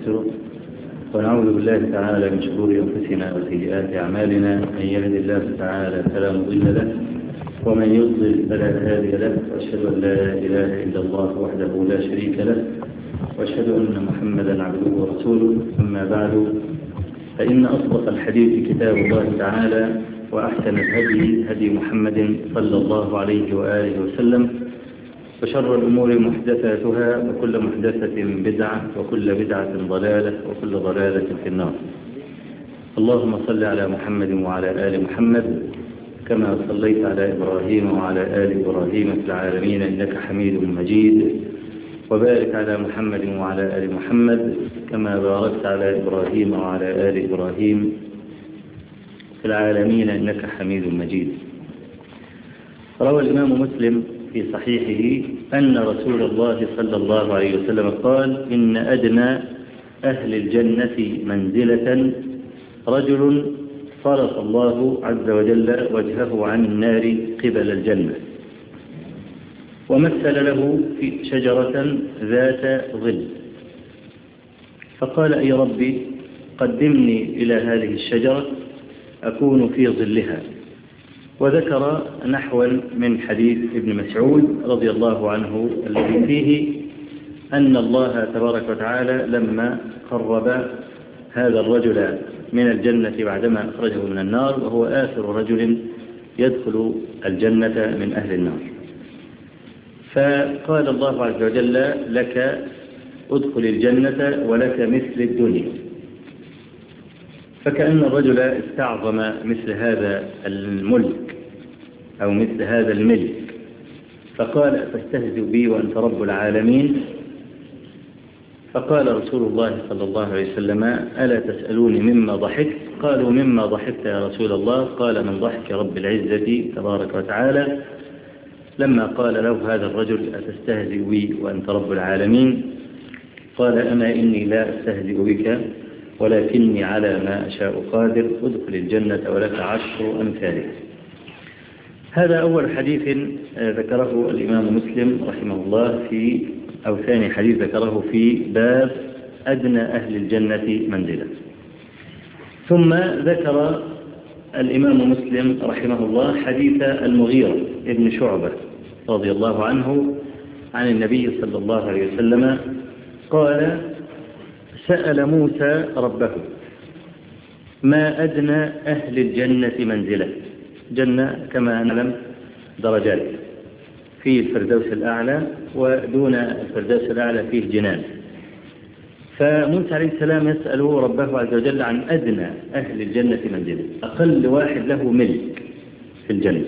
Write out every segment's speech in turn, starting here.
ونستغفره ونعوذ بالله تعالى من شرور أنفسنا وسيئات أعمالنا من يهد الله تعالى فلا مضل له ومن يضلل فلا هادي له وأشهد أن لا إله إلا الله وحده لا شريك له وأشهد أن محمدا عبده ورسوله أما بعد فإن أصدق الحديث كتاب الله تعالى وأحسن الهدي هدي محمد صلى الله عليه وآله وسلم وشر الأمور محدثاتها وكل محدثة بدعة وكل بدعة ضلالة وكل ضلالة في النار اللهم صل على محمد وعلى آل محمد كما صليت على إبراهيم وعلى آل إبراهيم في العالمين إنك حميد مجيد وبارك على محمد وعلى آل محمد كما باركت على إبراهيم وعلى آل إبراهيم في العالمين إنك حميد مجيد روى الإمام مسلم في صحيحه أن رسول الله صلى الله عليه وسلم قال إن أدنى أهل الجنة منزلة رجل صرف الله عز وجل وجهه عن النار قبل الجنة ومثل له في شجرة ذات ظل فقال أي ربي قدمني إلى هذه الشجرة أكون في ظلها وذكر نحوا من حديث ابن مسعود رضي الله عنه الذي فيه أن الله تبارك وتعالى لما قرب هذا الرجل من الجنة بعدما أخرجه من النار وهو آخر رجل يدخل الجنة من أهل النار فقال الله عز وجل لك ادخل الجنة ولك مثل الدنيا فكأن الرجل استعظم مثل هذا الملك أو مثل هذا الملك فقال فاستهزئ بي وأنت رب العالمين فقال رسول الله صلى الله عليه وسلم ألا تسألوني مما ضحكت قالوا مما ضحكت يا رسول الله قال من ضحك رب العزة تبارك وتعالى لما قال له هذا الرجل أتستهزئ بي وأنت رب العالمين قال أما إني لا أستهزئ بك ولكني على ما أشاء قادر ادخل الجنة ولك عشر أمثالها هذا أول حديث ذكره الإمام مسلم رحمه الله في أو ثاني حديث ذكره في باب أدنى أهل الجنة منزلة ثم ذكر الإمام مسلم رحمه الله حديث المغيرة ابن شعبة رضي الله عنه عن النبي صلى الله عليه وسلم قال سأل موسى ربه ما أدنى أهل الجنة منزلة جنة كما نعلم درجات في الفردوس الأعلى ودون الفردوس الأعلى فيه جنان فموسى عليه السلام يسأل ربه عز وجل عن أدنى أهل الجنة منزلة أقل واحد له ملك في الجنة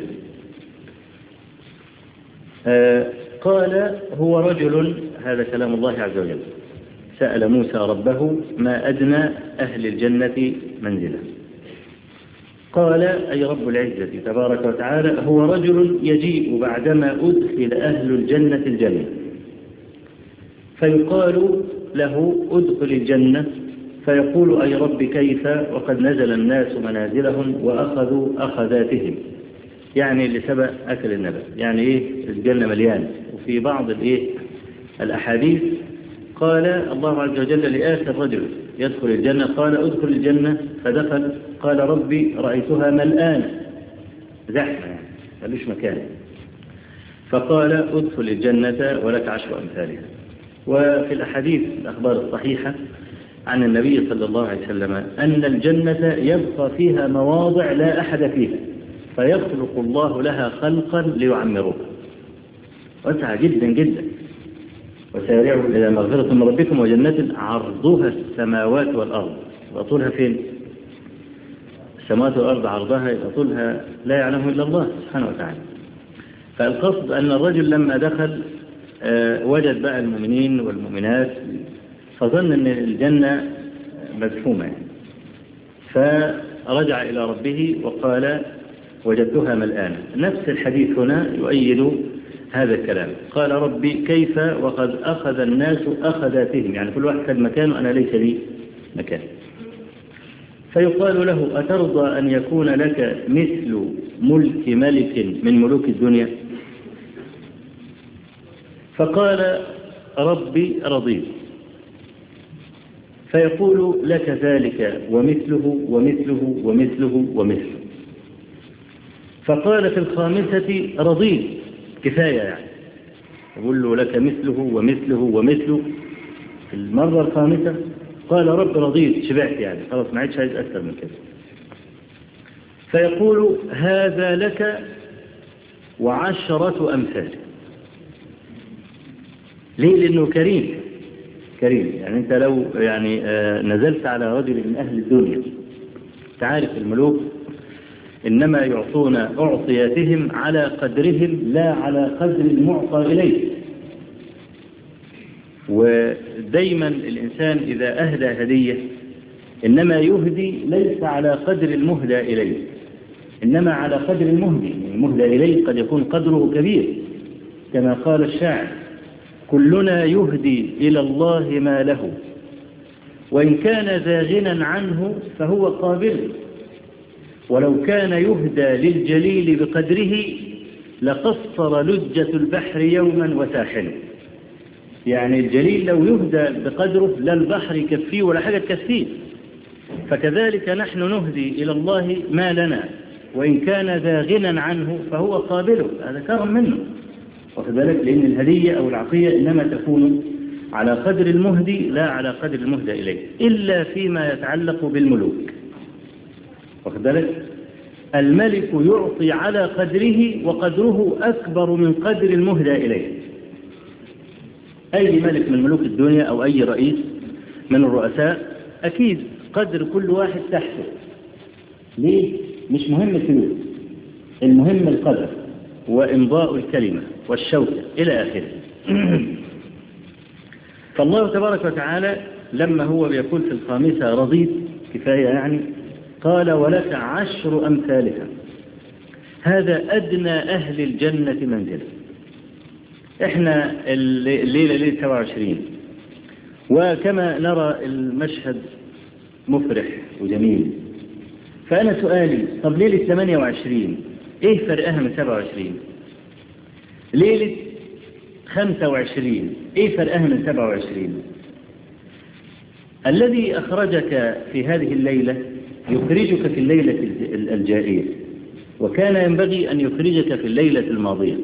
قال هو رجل هذا كلام الله عز وجل سأل موسى ربه ما أدنى أهل الجنة منزلة قال أي رب العزة تبارك وتعالى هو رجل يجيء بعدما أدخل أهل الجنة الجنة فيقال له ادخل الجنة فيقول أي رب كيف وقد نزل الناس منازلهم وأخذوا أخذاتهم يعني اللي سبق أكل النبأ يعني إيه الجنة مليانة وفي بعض الإيه الأحاديث قال الله عز وجل لآخر رجل يدخل الجنة قال ادخل الجنة فدخل قال ربي رأيتها ملآنة زحمة يعني ملوش مكان فقال ادخل الجنة ولك عشر أمثالها وفي الأحاديث الأخبار الصحيحة عن النبي صلى الله عليه وسلم أن الجنة يبقى فيها مواضع لا أحد فيها فيخلق الله لها خلقا ليعمروها وسع جدا جدا وسارعوا إلى مغفرة من ربكم وجنة عرضها السماوات والأرض وطولها فين السماوات والأرض عرضها يبقى طولها لا يعلمه إلا الله سبحانه وتعالى فالقصد أن الرجل لما دخل وجد بقى المؤمنين والمؤمنات فظن أن الجنة مزحومة يعني فرجع إلى ربه وقال وجدتها ملآنة نفس الحديث هنا يؤيد هذا الكلام قال ربي كيف وقد أخذ الناس أخذاتهم يعني كل واحد خد مكان وأنا ليس لي مكان فيقال له أترضى أن يكون لك مثل ملك ملك من ملوك الدنيا فقال ربي رضيت فيقول لك ذلك ومثله ومثله ومثله ومثله فقال في الخامسة رضيت كفاية يعني يقول له لك مثله ومثله ومثله في المرة الخامسة قال رب رضيت شبعت يعني خلاص ما عادش عايز أكثر من كده فيقول هذا لك وعشرة أمثال ليه لأنه كريم كريم يعني أنت لو يعني نزلت على رجل من أهل الدنيا تعرف الملوك إنما يعطون أعطياتهم على قدرهم لا على قدر المعطى إليه ودايما الإنسان إذا أهدى هدية إنما يهدي ليس على قدر المهدى إليه إنما على قدر المهدي المهدى إليه قد يكون قدره كبير كما قال الشاعر كلنا يهدي إلى الله ما له وإن كان ذا غنى عنه فهو قابل ولو كان يهدى للجليل بقدره لقصر لجة البحر يوما وساحله يعني الجليل لو يهدى بقدره لا البحر يكفيه ولا حاجة تكفيه فكذلك نحن نهدي إلى الله ما لنا وإن كان ذا غنى عنه فهو قابله هذا كرم منه واخد بالك لأن الهدية أو العطية إنما تكون على قدر المهدي لا على قدر المهدى إليه إلا فيما يتعلق بالملوك واخد بالك الملك يعطي على قدره وقدره أكبر من قدر المهدى إليه أي ملك من ملوك الدنيا أو أي رئيس من الرؤساء أكيد قدر كل واحد تحته ليه؟ مش مهم الفلوس المهم القدر وإمضاء الكلمة والشوكة إلى آخره فالله تبارك وتعالى لما هو بيقول في الخامسة رضيت كفاية يعني قال ولك عشر أمثالها هذا أدنى أهل الجنة منزلا احنا الليلة ليلة 27 وكما نرى المشهد مفرح وجميل فأنا سؤالي طب ليلة 28 ايه فرقها من 27 ليلة 25 ايه فرقها من 27 الذي أخرجك في هذه الليلة يخرجك في الليلة الجائية وكان ينبغي أن يخرجك في الليلة الماضية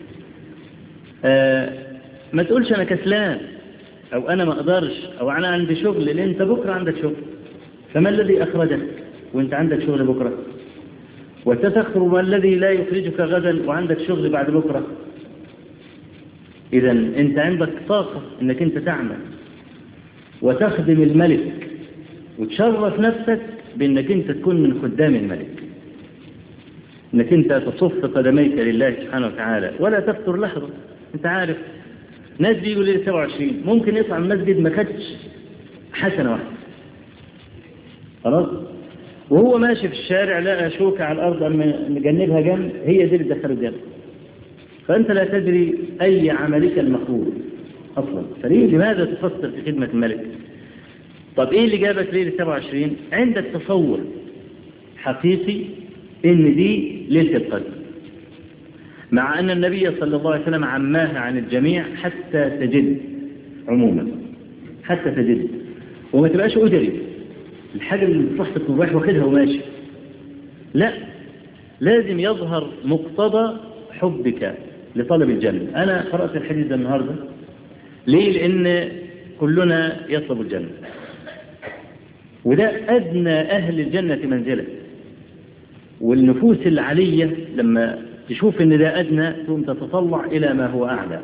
آه ما تقولش أنا كسلان أو أنا ما أقدرش أو أنا عندي شغل لأن أنت بكرة عندك شغل فما الذي أخرجك وأنت عندك شغل بكرة وتتخرج ما الذي لا يخرجك غدا وعندك شغل بعد بكرة إذا أنت عندك طاقة أنك أنت تعمل وتخدم الملك وتشرف نفسك بأنك أنت تكون من خدام الملك أنك أنت تصف قدميك لله سبحانه وتعالى ولا تفتر لحظة أنت عارف ناس بيقول لي 27 ممكن يطلع من المسجد ما خدش حسنة واحدة خلاص وهو ماشي في الشارع لقى شوكة على الأرض أما مجنبها جنب هي دي اللي تدخله الجنة فأنت لا تدري أي عملك المفروض أصلا فليه لماذا تفكر في خدمة الملك طب إيه اللي جابك ليلة 27 عندك تصور حقيقي إن دي ليلة القدر مع أن النبي صلى الله عليه وسلم عماها عن الجميع حتى تجد عموما حتى تجد وما تبقاش أجري الحاجة اللي صحتك رايح واخدها وماشي لا لازم يظهر مقتضى حبك لطلب الجنة أنا قرأت الحديث ده النهاردة ليه لأن كلنا يطلب الجنة وده أدنى أهل الجنة منزلة والنفوس العلية لما تشوف ان ده أدنى ثم تتطلع إلى ما هو أعلى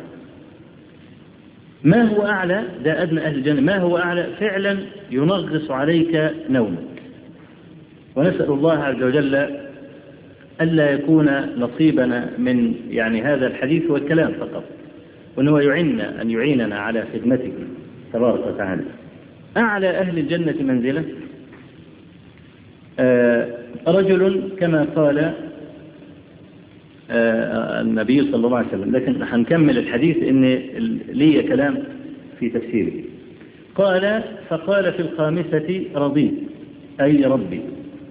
ما هو أعلى ده أدنى أهل الجنة ما هو أعلى فعلا ينغص عليك نومك ونسأل الله عز وجل ألا يكون نصيبنا من يعني هذا الحديث والكلام فقط وأنه يعيننا أن يعيننا على خدمته تبارك وتعالى أعلى أهل الجنة منزلة آه رجل كما قال آه النبي صلى الله عليه وسلم لكن هنكمل الحديث إن لي كلام في تفسيره قال فقال في الخامسة رضيت أي ربي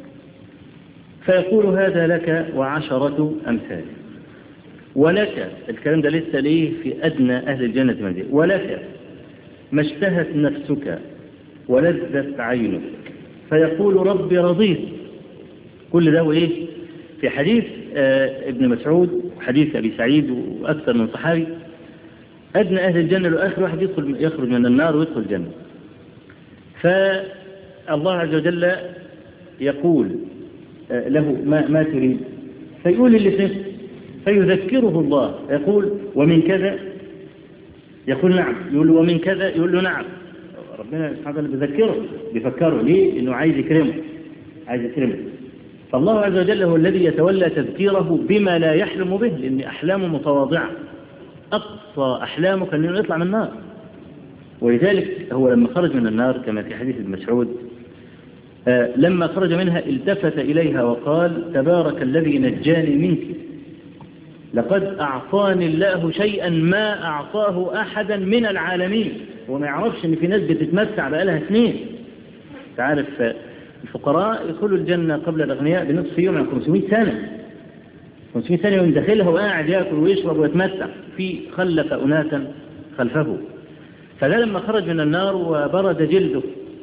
فيقول هذا لك وعشرة أمثال ولك الكلام ده لسه ليه في أدنى أهل الجنة منزل ولك ما اشتهت نفسك ولذت عينك فيقول ربي رضيت كل ده وإيه في حديث آه ابن مسعود حديث أبي سعيد وأكثر من صحابي أدنى أهل الجنة لآخر واحد يدخل يخرج من النار ويدخل الجنة فالله عز وجل يقول آه له ما, ما تريد فيقول اللي فيه فيذكره الله يقول ومن كذا يقول نعم يقول له ومن كذا يقول له نعم ربنا سبحانه وتعالى بيذكره بيفكره ليه؟ انه عايز يكرمه عايز يكرمه فالله عز وجل هو الذي يتولى تذكيره بما لا يحلم به لان احلامه متواضعه اقصى احلامه كان انه يطلع من النار ولذلك هو لما خرج من النار كما في حديث ابن مسعود آه لما خرج منها التفت اليها وقال تبارك الذي نجاني منك لقد أعطاني الله شيئا ما أعطاه أحدا من العالمين وما يعرفش إن في ناس بتتمتع بقالها سنين تعرف الفقراء يدخلوا الجنة قبل الأغنياء بنصف يوم يعني 500 سنة 500 سنة يوم داخلها وقاعد ياكل ويشرب ويتمتع في خلف أناسا خلفه فده لما خرج من النار وبرد جلده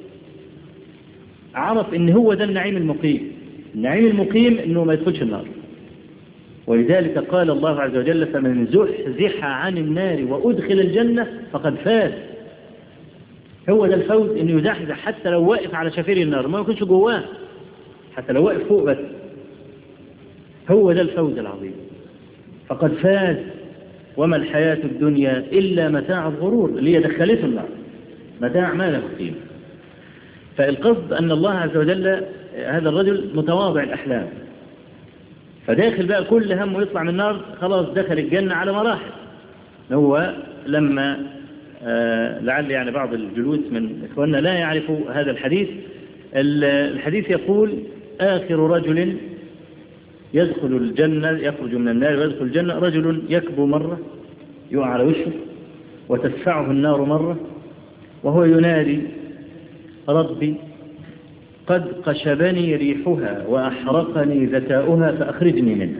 عرف ان هو ده النعيم المقيم النعيم المقيم انه ما يدخلش النار ولذلك قال الله عز وجل فمن زحزح عن النار وأدخل الجنة فقد فاز هو ده الفوز انه يزحزح حتى لو واقف على شفير النار ما يكونش جواه حتى لو واقف فوق بس هو ده الفوز العظيم فقد فاز وما الحياة الدنيا إلا متاع الغرور اللي هي دخلته النار متاع ما له قيمة فالقصد أن الله عز وجل هذا الرجل متواضع الأحلام فداخل بقى كل همه يطلع من النار خلاص دخل الجنة على مراحل هو لما آه لعل يعني بعض الجلوس من إخواننا لا يعرفوا هذا الحديث الحديث يقول آخر رجل يدخل الجنة يخرج من النار ويدخل الجنة رجل يكبو مرة يقع على وشه وتدفعه النار مرة وهو ينادي ربي قد قشبني ريحها وأحرقني ذكاؤها فأخرجني منها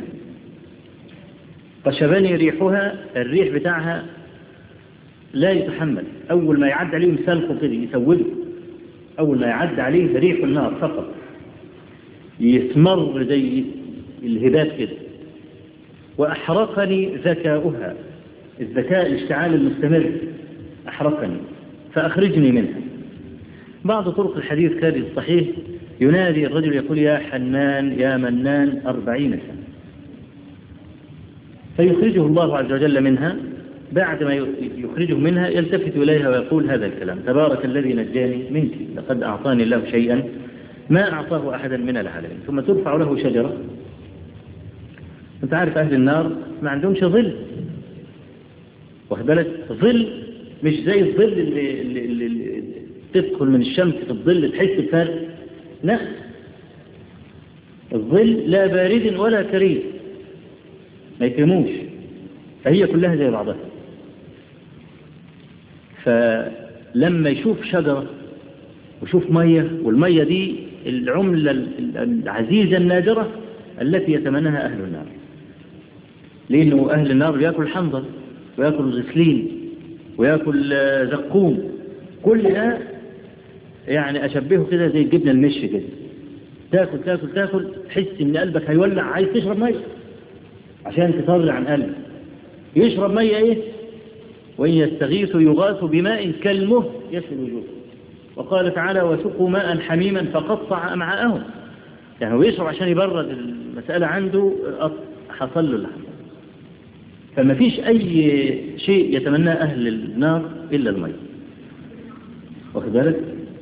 قشبني ريحها الريح بتاعها لا يتحمل أول ما يعد عليه مسلخه كده يسوده أول ما يعد عليه ريح النار فقط يسمر زي الهبات كده وأحرقني ذكاؤها الذكاء الاشتعال المستمر أحرقني فأخرجني منها بعض طرق الحديث كان الصحيح ينادي الرجل يقول يا حنان يا منان أربعين سنة فيخرجه الله عز وجل منها بعد ما يخرجه منها يلتفت إليها ويقول هذا الكلام تبارك الذي نجاني منك لقد أعطاني الله شيئا ما أعطاه أحدا من العالمين ثم ترفع له شجرة أنت عارف أهل النار ما عندهمش ظل واخد بالك ظل مش زي الظل اللي, اللي, اللي, اللي تدخل من الشمس في الظل تحس بفرق لا الظل لا بارد ولا كريم ما يكرموش فهي كلها زي بعضها فلما يشوف شجرة ويشوف مية والمية دي العملة العزيزة النادرة التي يتمناها أهل النار لأنه أهل النار بيأكل حنظل ويأكل غسلين ويأكل زقوم كل ده يعني أشبهه كده زي الجبنة المش كده تاكل تاكل تاكل تحس ان قلبك هيولع عايز تشرب ميه عشان تطلع عن قلبك يشرب ميه ايه وان يستغيثوا يغاثوا بماء كالمهل يشفي الوجوه وقال تعالى وسقوا ماء حميما فقطع امعاءهم يعني هو يشرب عشان يبرد المسألة عنده حصل له الحمد فما فيش أي شيء يتمناه أهل النار إلا المية واخد بالك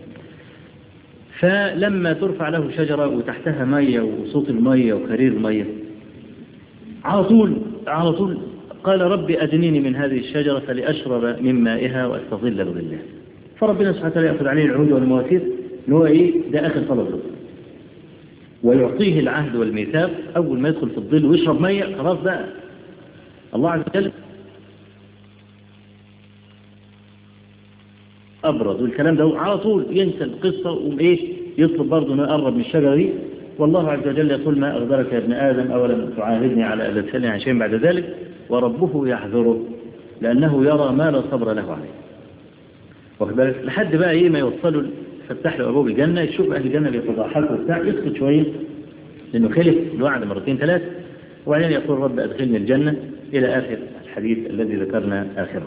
فلما ترفع له شجرة وتحتها مية وصوت المية وخرير المية على طول على طول قال ربي أدنيني من هذه الشجرة فلأشرب من مائها وأستظل بظلها فربنا سبحانه وتعالى يأخذ عليه العهود والمواثيق اللي هو إيه ده آخر طلب له ويعطيه العهد والميثاق أول ما يدخل في الظل ويشرب مية خلاص بقى الله عز وجل أبرز والكلام ده على طول ينسى القصة وإيه يطلب برضه أنه يقرب من الشجرة دي والله عز وجل يقول ما أغدرك يا ابن آدم أولم تعاهدني على أن تسألني عن شيء بعد ذلك وربه يحذره لأنه يرى ما لا صبر له عليه واخد بالك لحد بقى إيه ما يوصلوا فتح له أبواب الجنة يشوف أهل الجنة بيتضاحكوا وبتاع يسكت شوية لأنه خلف الوعد مرتين ثلاث وبعدين يقول رب أدخلني الجنة إلى آخر الحديث الذي ذكرنا آخره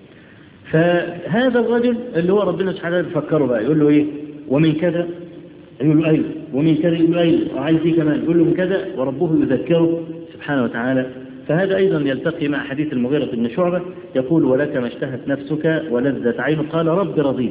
فهذا الرجل اللي هو ربنا سبحانه وتعالى بيفكره بقى يقول له إيه ومن كذا يقول له أيوه ومن كذا يقول له أيوه وعايز إيه كمان يقول له من كذا وربه يذكره سبحانه وتعالى فهذا أيضا يلتقي مع حديث المغيرة بن شعبة يقول ولك ما اشتهت نفسك ولذت عينك قال رب رضيت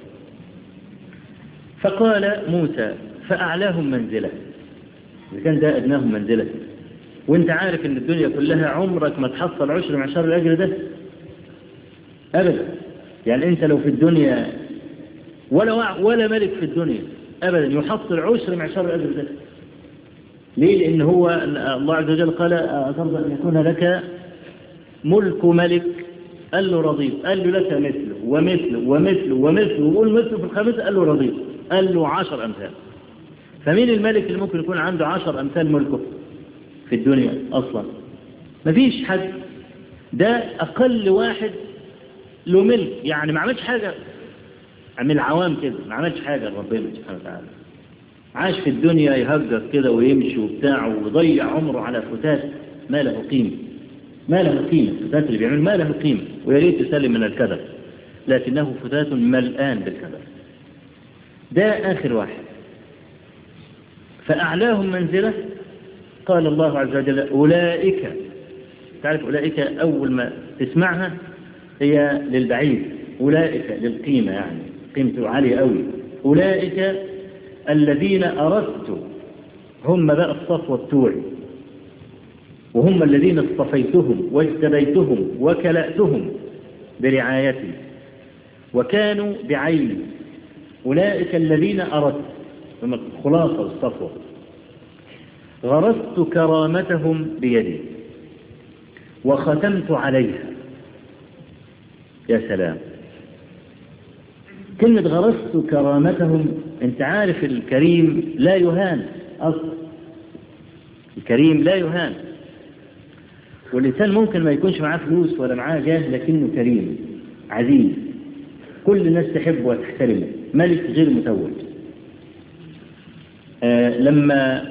فقال موسى فأعلاهم منزلة إذا كان ده أدناهم منزلة وانت عارف ان الدنيا كلها عمرك ما تحصل عشر معشر الأجر ده أبدا يعني انت لو في الدنيا ولا ولا ملك في الدنيا أبدا يحصل عشر معشر الأجر ده ليه لأن هو الله عز وجل قال أترضى أن يكون لك ملك ملك قال له رضيت قال له لك مثله ومثله ومثله ومثله وقول مثله في الخامسة قال له رضيت قال له عشر أمثال فمين الملك اللي ممكن يكون عنده عشر أمثال ملكه في الدنيا أصلا مفيش حد ده أقل واحد له ملك يعني ما عملش حاجة عمل عوام كده ما عملش حاجة لربنا سبحانه وتعالى عاش في الدنيا يهجر كده ويمشي وبتاع ويضيع عمره على فتات ما له قيمة ما له قيمة فتات اللي بيعمل ما له قيمة ويا ريت تسلم من الكدر لكنه فتات ملآن بالكدر ده آخر واحد فأعلاهم منزلة قال الله عز وجل أولئك تعرف أولئك أول ما تسمعها هي للبعيد أولئك للقيمة يعني قيمته عالية أوي أولئك الذين أردت هم بقى الصفوة التوعي وهم الذين اصطفيتهم واجتبيتهم وكلأتهم برعايتي وكانوا بعيني أولئك الذين أردت ثم خلاصة الصفوة غرست كرامتهم بيدي وختمت عليها يا سلام كلمة غرست كرامتهم انت عارف الكريم لا يهان أصلا الكريم لا يهان والإنسان ممكن ما يكونش معاه فلوس ولا معاه جاه لكنه كريم عزيز كل الناس تحبه وتحترمه ملك غير متوج آه لما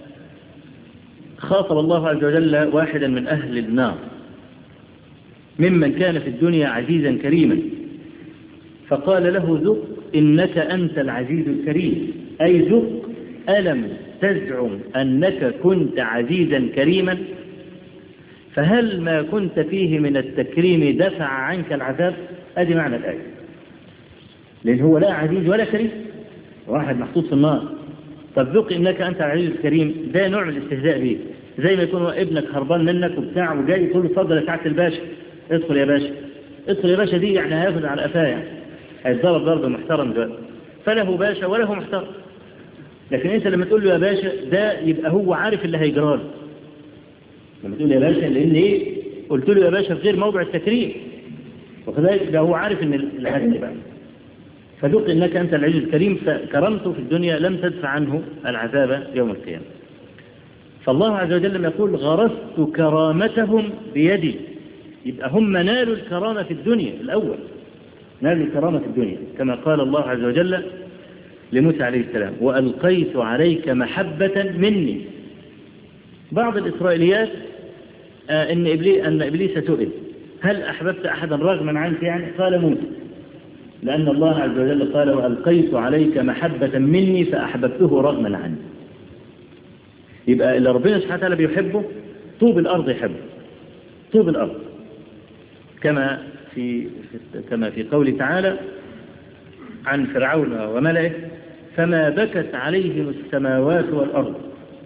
خاطب الله عز وجل واحدا من أهل النار ممن كان في الدنيا عزيزا كريما فقال له ذق إنك أنت العزيز الكريم أي ذق ألم تزعم أنك كنت عزيزا كريما فهل ما كنت فيه من التكريم دفع عنك العذاب أدي معنى الآية لأن هو لا عزيز ولا كريم واحد محطوط في النار طب ذق إنك أنت العزيز الكريم ده نوع من الاستهزاء به زي ما يكون ابنك هربان منك وبتاع وجاي يقول له اتفضل يا سعاده الباشا ادخل يا باشا ادخل يا باشا دي يعني هياخد على قفاه يعني هيتضرب ضرب محترم دلوقتي فله باشا وله محترم لكن انت لما تقول له يا باشا ده يبقى هو عارف اللي هيجرى له لما تقول يا باشا لان ايه قلت له يا باشا في غير موضع التكريم وكذلك ده هو عارف ان اللي هيبقى فذوق انك انت العزيز الكريم فكرمته في الدنيا لم تدفع عنه العذاب يوم القيامه فالله عز وجل لما يقول غرست كرامتهم بيدي يبقى هم نالوا الكرامة في الدنيا الأول نالوا الكرامة في الدنيا كما قال الله عز وجل لموسى عليه السلام وألقيت عليك محبة مني بعض الإسرائيليات آه إن, إبليس أن إبليس سئل هل أحببت أحدا رغما عنك يعني قال موسى لأن الله عز وجل قال وألقيت عليك محبة مني فأحببته رغما عنك يبقى اللي ربنا سبحانه وتعالى بيحبه طوب الأرض يحبه طوب الأرض كما في كما في قوله تعالى عن فرعون وملئه فما بكت عليهم السماوات والأرض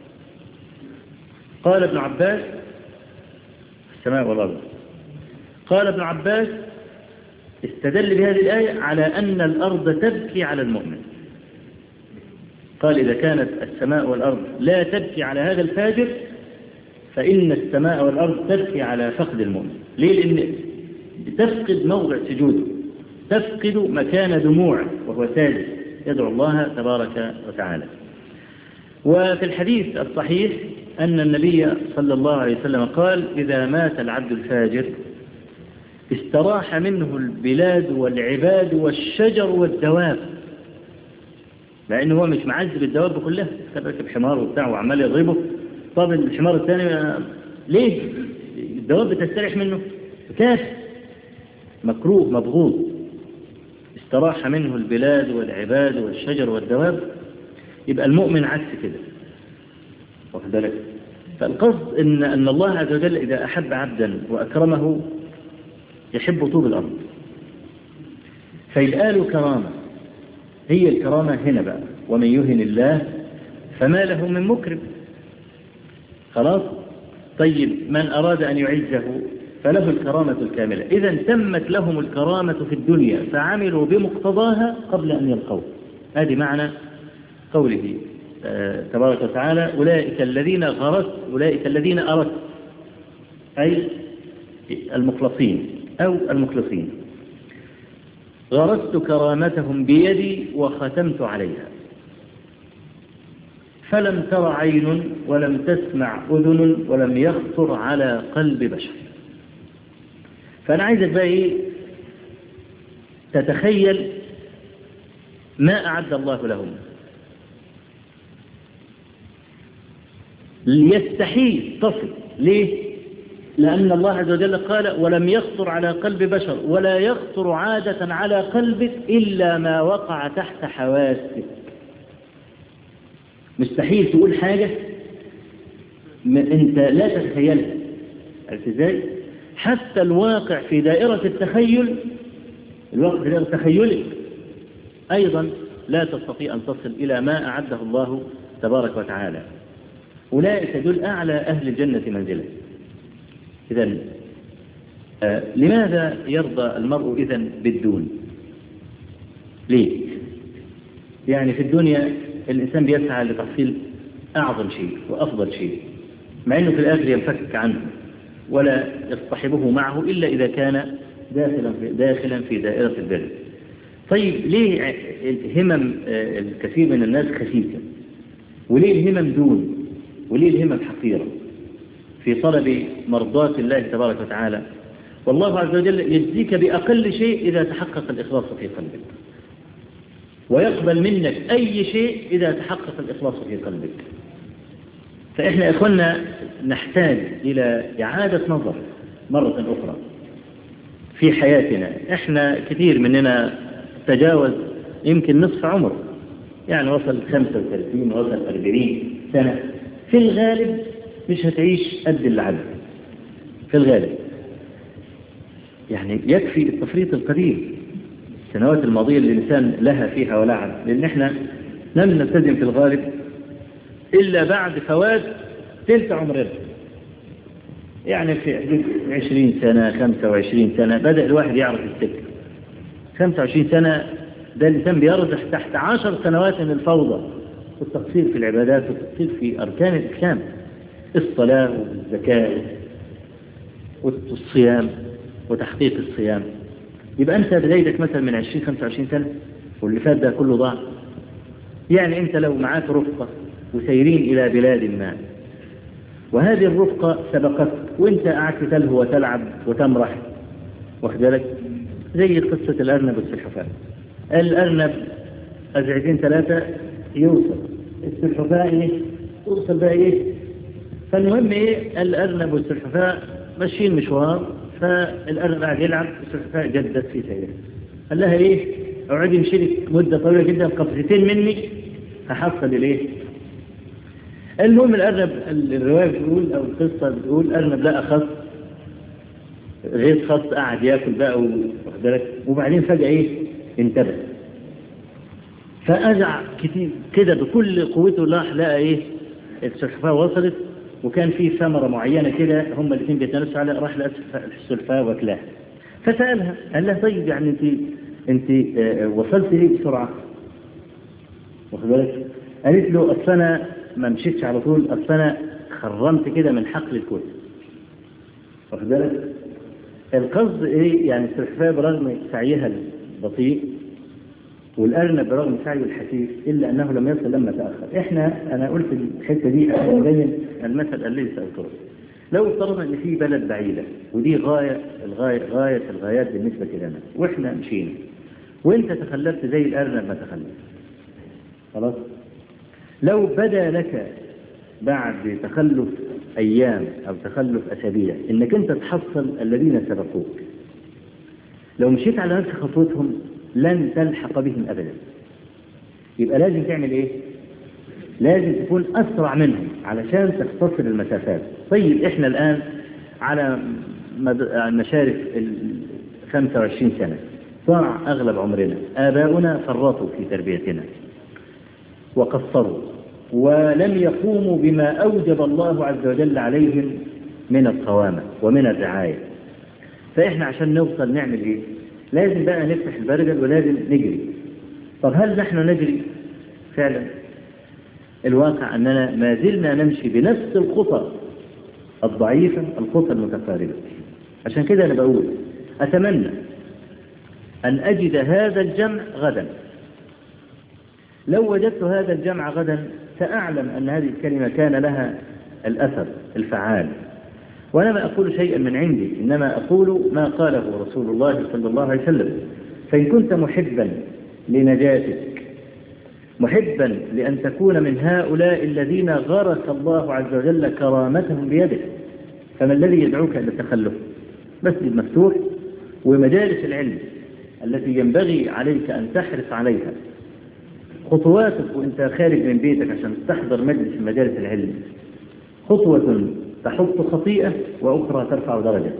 قال ابن عباس السماء والأرض قال ابن عباس استدل بهذه الآية على أن الأرض تبكي على المؤمن قال إذا كانت السماء والأرض لا تبكي على هذا الفاجر فإن السماء والأرض تبكي على فقد المؤمن ليه؟ لأن تفقد موضع سجوده تفقد مكان دموعه وهو ساجد يدعو الله تبارك وتعالى وفي الحديث الصحيح أن النبي صلى الله عليه وسلم قال إذا مات العبد الفاجر استراح منه البلاد والعباد والشجر والدواب لأن هو مش معذب الدواب كلها كان راكب حمار وبتاع وعمال يضربه طب الحمار الثاني ليه الدواب بتستريح منه كاف مكروه مبغوض استراح منه البلاد والعباد والشجر والدواب يبقى المؤمن عكس كده واخد بالك فالقصد إن, أن الله عز وجل إذا أحب عبدا وأكرمه يحب طول الأرض فيبقى له كرامة هي الكرامة هنا بقى ومن يهن الله فما له من مكرم خلاص طيب من أراد أن يعزه فله الكرامة الكاملة إذا تمت لهم الكرامة في الدنيا فعملوا بمقتضاها قبل أن يلقوه هذه معنى قوله تبارك وتعالى أولئك الذين غرست أولئك الذين أردت أي المخلصين أو المخلصين غرست كرامتهم بيدي وختمت عليها فلم تر عين ولم تسمع أذن ولم يخطر على قلب بشر فأنا عايزك بقى إيه تتخيل ما أعد الله لهم يستحيل تصل ليه لأن الله عز وجل قال ولم يخطر على قلب بشر ولا يخطر عادة على قلبك إلا ما وقع تحت حواسك مستحيل تقول حاجة أنت لا تتخيلها عرفت ازاي؟ حتى الواقع في دائرة التخيل الواقع في دائرة تخيلك أيضا لا تستطيع أن تصل إلى ما أعده الله تبارك وتعالى أولئك دول أعلى أهل الجنة منزلا إذا آه لماذا يرضى المرء إذا بالدون ليه يعني في الدنيا الإنسان بيسعى لتحصيل أعظم شيء وأفضل شيء مع أنه في الآخر ينفك عنه ولا يصطحبه معه إلا إذا كان داخلا في, داخلا في دائرة البر طيب ليه الهمم الكثير من الناس خسيسة وليه الهمم دون وليه الهمم حقيرة في طلب مرضاة الله تبارك وتعالى والله عز وجل يجزيك بأقل شيء إذا تحقق الإخلاص في قلبك ويقبل منك أي شيء إذا تحقق الإخلاص في قلبك فإحنا يا إخوانا نحتاج إلى إعادة نظر مرة أخرى في حياتنا إحنا كثير مننا تجاوز يمكن نصف عمر يعني وصل 35 وصل 40 سنة في الغالب مش هتعيش قد اللي عدى في الغالب يعني يكفي التفريط القديم السنوات الماضية اللي الإنسان لها فيها ولعب لأن احنا لم نلتزم في الغالب إلا بعد فوات تلك عمرنا يعني في 20 سنة 25 سنة بدأ الواحد يعرف السكة 25 سنة ده الإنسان بيرزح تحت 10 سنوات من الفوضى والتقصير في العبادات والتقصير في أركان الإسلام الصلاة والزكاة والصيام وتحقيق الصيام يبقى أنت بدايتك مثلا من 20 25 سنة واللي فات ده كله ضاع يعني أنت لو معاك رفقة وسيرين إلى بلاد ما وهذه الرفقة سبقتك وانت قعدت تلهو وتلعب وتمرح واخد بالك زي قصة الأرنب والسلحفاة الأرنب أزعجين ثلاثة يوصل السلحفاة إيه توصل بقى إيه فالمهم إيه الأرنب والسلحفاة ماشيين مشوار فالأرنب قاعد يلعب والسلحفاة جدت في سيره قال لها إيه اقعدي امشي لك مدة طويلة جدا قفزتين مني هحصل الإيه المهم الأرنب الرواية بتقول أو القصة بتقول أرنب لقى خص غير خص قعد ياكل بقى واخد بالك وبعدين فجأة إيه انتبه فأزع كتير كده بكل قوته راح لقى إيه السلحفاة وصلت وكان في ثمرة معينة كده هم الاثنين بيتنافسوا عليها راح لقى السلحفاة واكلاها فسألها قال لها طيب يعني أنت أنت وصلت ليه بسرعة؟ واخد بالك؟ قالت له أصل أنا ما مشيتش على طول أصل أنا خرمت كده من حقل الكوز واخد بالك؟ القصد إيه؟ يعني السلحفاة برغم سعيها البطيء والأرنب برغم سعيه الحثيث إلا أنه لم يصل لما تأخر إحنا أنا قلت الحتة دي أبين المثل الذي سأذكره لو افترضنا أن في بلد بعيدة ودي غاية الغاية غاية الغايات بالنسبة لنا وإحنا مشينا وأنت تخلفت زي الأرنب ما تخلف خلاص لو بدا لك بعد تخلف أيام أو تخلف أسابيع إنك أنت تحصل الذين سبقوك لو مشيت على نفس خطوتهم لن تلحق بهم أبدا يبقى لازم تعمل إيه؟ لازم تكون أسرع منهم علشان تختصر المسافات طيب إحنا الآن على مشارف ال 25 سنة صار أغلب عمرنا آباؤنا فرطوا في تربيتنا وقصروا ولم يقوموا بما أوجب الله عز وجل عليهم من القوامة ومن الرعاية فإحنا عشان نوصل نعمل إيه لازم بقى نفتح البرجل ولازم نجري طب هل نحن نجري فعلا الواقع أننا ما زلنا نمشي بنفس الخطى الضعيفة الخطى المتقاربة عشان كده أنا بقول أتمنى أن أجد هذا الجمع غدا لو وجدت هذا الجمع غدا سأعلم أن هذه الكلمة كان لها الأثر الفعال وأنا ما أقول شيئا من عندي إنما أقول ما قاله رسول الله صلى الله عليه وسلم فإن كنت محبا لنجاتك محبا لأن تكون من هؤلاء الذين غرس الله عز وجل كرامتهم بيده فما الذي يدعوك إلى التخلف مسجد مفتوح ومجالس العلم التي ينبغي عليك أن تحرص عليها خطواتك وانت خارج من بيتك عشان تحضر مجلس من مجالس العلم خطوة تحط خطيئة وأخرى ترفع درجة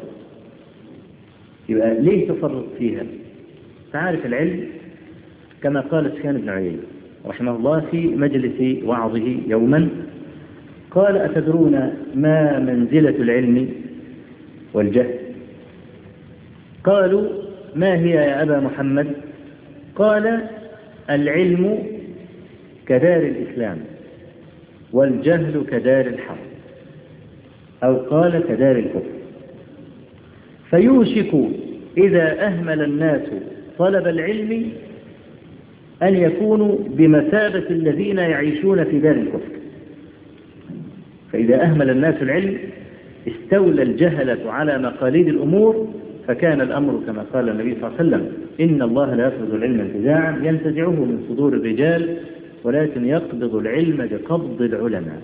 يبقى ليه تفرط فيها تعرف العلم كما قال سفيان بن عيينة رحمه الله في مجلس وعظه يوما قال أتدرون ما منزلة العلم والجهل قالوا ما هي يا أبا محمد قال العلم كدار الإسلام والجهل كدار الحرب أو قال كدار الكفر فيوشك إذا أهمل الناس طلب العلم أن يكونوا بمثابة الذين يعيشون في دار الكفر فإذا أهمل الناس العلم استولى الجهلة على مقاليد الأمور فكان الأمر كما قال النبي صلى الله عليه وسلم إن الله لا يقبض العلم انتزاعا ينتزعه من صدور الرجال ولكن يقبض العلم بقبض العلماء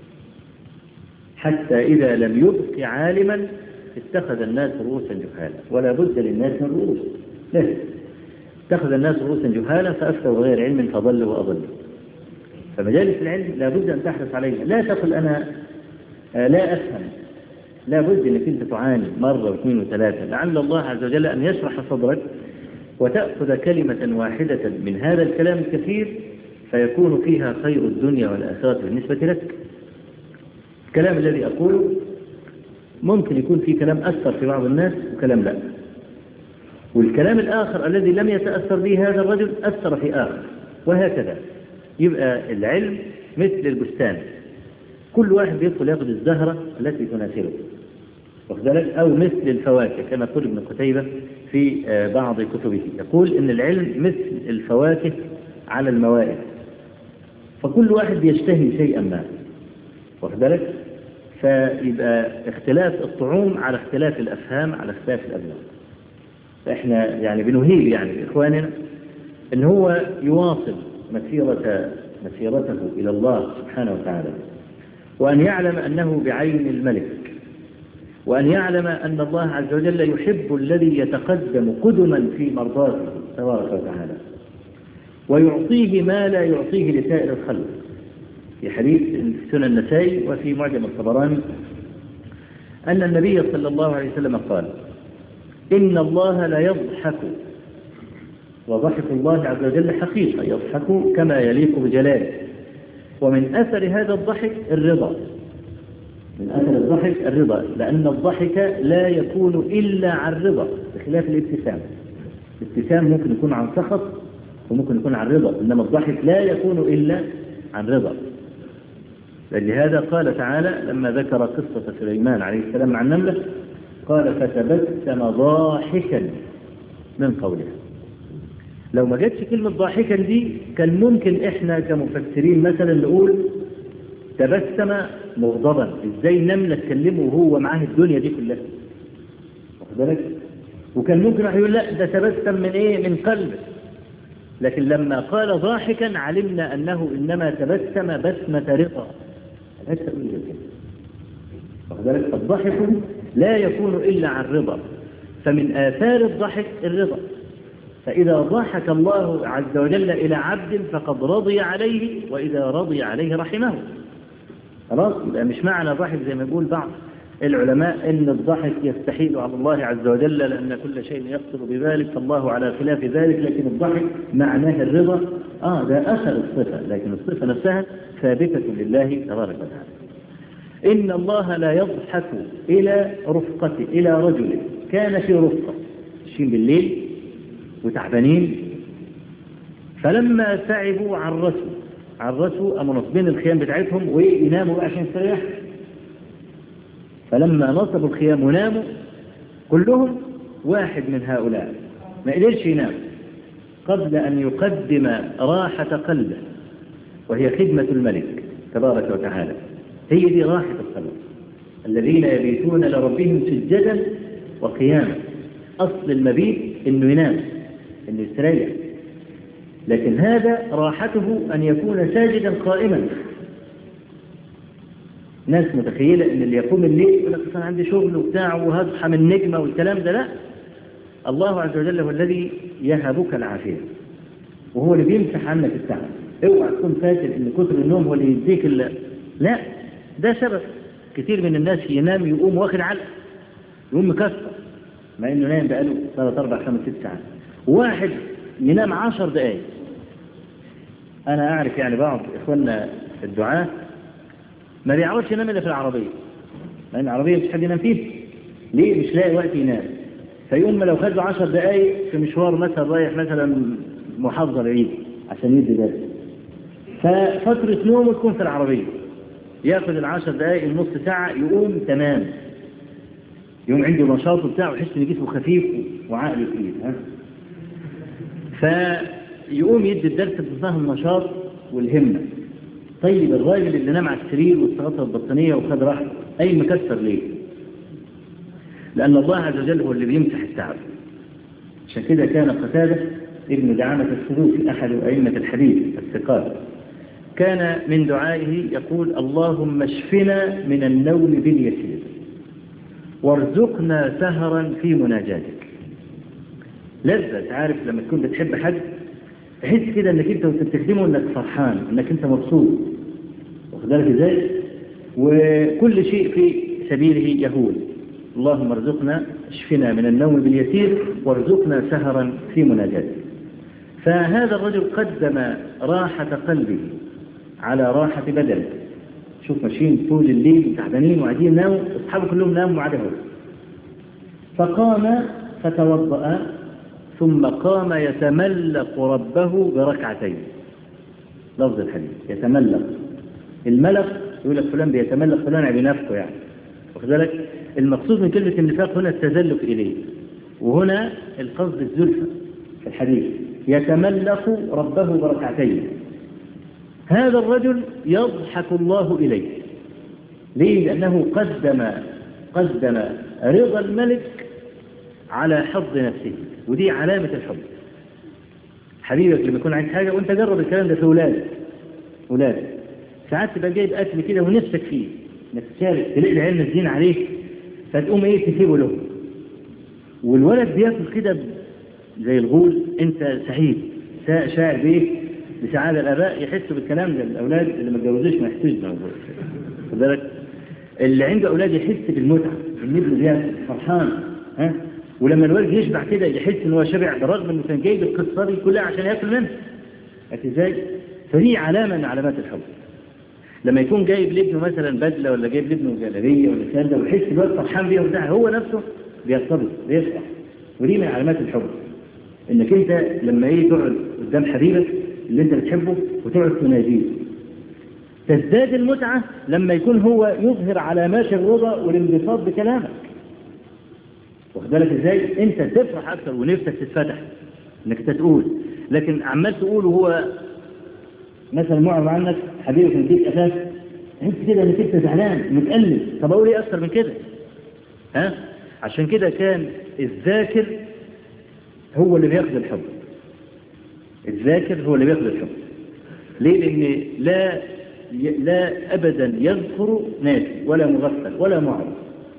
حتى إذا لم يبق عالما اتخذ الناس رؤوسا جهالا ولا بد للناس من رؤوس ليه؟ اتخذ الناس رؤوسا جهالا فأفتوا بغير علم فضلوا وأضلوا فمجالس العلم لا بد أن تحرص عليها لا تقل أنا لا أفهم لا بد أنك أنت تعاني مرة واثنين وثلاثة لعل الله عز وجل أن يشرح صدرك وتأخذ كلمة واحدة من هذا الكلام الكثير فيكون فيها خير الدنيا والآخرة بالنسبة لك الكلام الذي أقوله ممكن يكون فيه كلام أثر في بعض الناس وكلام لا والكلام الآخر الذي لم يتأثر به هذا الرجل أثر في آخر وهكذا يبقى العلم مثل البستان كل واحد بيدخل ياخذ الزهرة التي تناسبه واخد بالك أو مثل الفواكه كما يقول ابن قتيبة في بعض كتبه يقول إن العلم مثل الفواكه على الموائد فكل واحد بيشتهي شيئا ما واخد بالك فيبقى اختلاف الطعوم على اختلاف الأفهام على اختلاف الأبناء فإحنا يعني بنهيب يعني إخواننا إن هو يواصل مسيرة مسيرته إلى الله سبحانه وتعالى وأن يعلم أنه بعين الملك وأن يعلم أن الله عز وجل يحب الذي يتقدم قدما في مرضاته تبارك وتعالى ويعطيه ما لا يعطيه لسائر الخلق في حديث في سنن النسائي وفي معجم الطبراني أن النبي صلى الله عليه وسلم قال إن الله لا يضحك وضحك الله عز وجل حقيقة يضحك كما يليق بجلاله ومن أثر هذا الضحك الرضا من أثر الضحك الرضا لأن الضحك لا يكون إلا عن رضا بخلاف الابتسام الابتسام ممكن يكون عن سخط وممكن يكون عن رضا إنما الضحك لا يكون إلا عن رضا لهذا قال تعالى لما ذكر قصة سليمان عليه السلام مع النملة قال فتبسم ضاحكا من قولها لو ما جاتش كلمة ضاحكا دي كان ممكن احنا كمفسرين مثلا نقول تبسم مغضبا ازاي نملة تكلمه وهو معاه الدنيا دي كلها واخد بالك وكان ممكن واحد يقول لا ده تبسم من ايه من قلبه لكن لما قال ضاحكا علمنا أنه إنما تبسم بسمة رضا لا تأويل كده الضحك لا يكون إلا عن رضا فمن آثار الضحك الرضا فإذا ضحك الله عز وجل إلى عبد فقد رضي عليه وإذا رضي عليه رحمه خلاص يبقى مش معنى ضحك زي ما يقول بعض العلماء ان الضحك يستحيل على الله عز وجل لان كل شيء يخطر بذلك فالله على خلاف ذلك لكن الضحك معناه الرضا اه ده اثر الصفه لكن الصفه نفسها ثابته لله تبارك وتعالى ان الله لا يضحك الى رفقه الى رجل كان في رفقه ماشيين بالليل وتعبانين فلما تعبوا عرسوا عرسوا قاموا نصبين الخيام بتاعتهم ويناموا بقى عشان يستريحوا فلما نصبوا الخيام وناموا كلهم واحد من هؤلاء ما قدرش ينام قبل أن يقدم راحة قلبه وهي خدمة الملك تبارك وتعالى هي دي راحة القلب الذين يبيتون لربهم سجدا وقياما أصل المبيت إنه ينام إنه يستريح لكن هذا راحته أن يكون ساجدا قائما ناس متخيلة ان اللي يقوم الليل يقول لك انا عندي شغل وبتاع وهصحى من نجمة والكلام ده لا الله عز وجل هو الذي يهبك العافية وهو اللي بيمسح عنك التعب اوعى تكون فاكر ان كتر النوم هو اللي يديك ال... لا ده سبب كثير من الناس ينام يقوم واخد علقة يقوم مكسر مع انه نايم بقاله ثلاث اربع خمس ست ساعات واحد ينام عشر دقايق انا اعرف يعني بعض اخواننا الدعاه ما بيعرفش ينام الا في العربيه لان العربيه مش حد ينام فيها ليه مش لاقي وقت ينام فيقوم لو خد له 10 دقائق في مشوار مثلا رايح مثلا محافظه بعيد عشان يدي درس ففتره نومه تكون في العربيه ياخذ العشر دقائق النص ساعه يقوم تمام يقوم عنده نشاط وبتاع ويحس ان جسمه خفيف وعقله تقيل ها فيقوم يدي الدرس بمنتهى النشاط والهمه طيب الراجل اللي نام على السرير واستغطى البطانية وخد راحته أي مكسر ليه؟ لأن الله عز وجل هو اللي بيمسح التعب عشان كده كان قتادة ابن دعامة السلوكي أحد أئمة الحديث الثقات كان من دعائه يقول اللهم اشفنا من النوم باليسير وارزقنا سهرا في مناجاتك لذة عارف لما تكون بتحب حد تحس كده انك انت وانت بتخدمه انك فرحان انك انت مبسوط واخد بالك ازاي وكل شيء في سبيله يهون اللهم ارزقنا اشفنا من النوم باليسير وارزقنا سهرا في مناجاتك فهذا الرجل قدم راحة قلبه على راحة بدنه شوف ماشيين طول الليل تعبانين وقاعدين يناموا اصحابه كلهم ناموا ما عدا هو فقام فتوضأ ثم قام يتملق ربه بركعتين لفظ الحديث يتملق الملق يقول لك فلان بيتملق فلان بنفسه يعني واخد بالك المقصود من كلمة النفاق هنا التزلف إليه وهنا القصد الزلفة في الحديث يتملق ربه بركعتين هذا الرجل يضحك الله إليه ليه؟ لأنه قدم قدم رضا الملك على حظ نفسه ودي علامة الحب حبيبك لما يكون عايز حاجة وانت جرب الكلام ده في ولادك ولادك ساعات تبقى جايب أكل كده ونفسك فيه انك تشارك تلاقي العيال نازلين عليك فتقوم ايه تسيبه له والولد بياكل كده زي الغول انت سعيد شاعر بايه بسعادة الآباء يحسوا بالكلام ده الأولاد اللي ما اتجوزوش ما يحسوش خد بالك اللي عنده أولاد يحس بالمتعة إن ابنه بياكل فرحان ها ولما الولد يشبع كده يحس ان هو شبع بالرغم انه كان جايب القصه دي كلها عشان ياكل منها ازاي فدي علامه من علامات الحب لما يكون جايب لابنه مثلا بدله ولا جايب لابنه جلابيه ولا ساده ويحس الواد فرحان بيها وبتاع هو نفسه بيرتبط بيفرح ودي من علامات الحب انك انت لما ايه تقعد قدام حبيبك اللي انت بتحبه وتقعد تناديه تزداد المتعه لما يكون هو يظهر علامات الرضا والانبساط بكلامك واخد بالك ازاي انت تفرح اكتر ونفسك تتفتح انك انت تقول لكن عمال تقول وهو مثلا معرض عنك حبيبك مديك اساس انت كده انك انت زعلان متألم طب اقول ايه اكتر من كده ها عشان كده كان الذاكر هو اللي بياخذ الحب الذاكر هو اللي بياخد الحكم ليه لأن لا لا أبدا يذكر ناسي ولا مغفل ولا معرض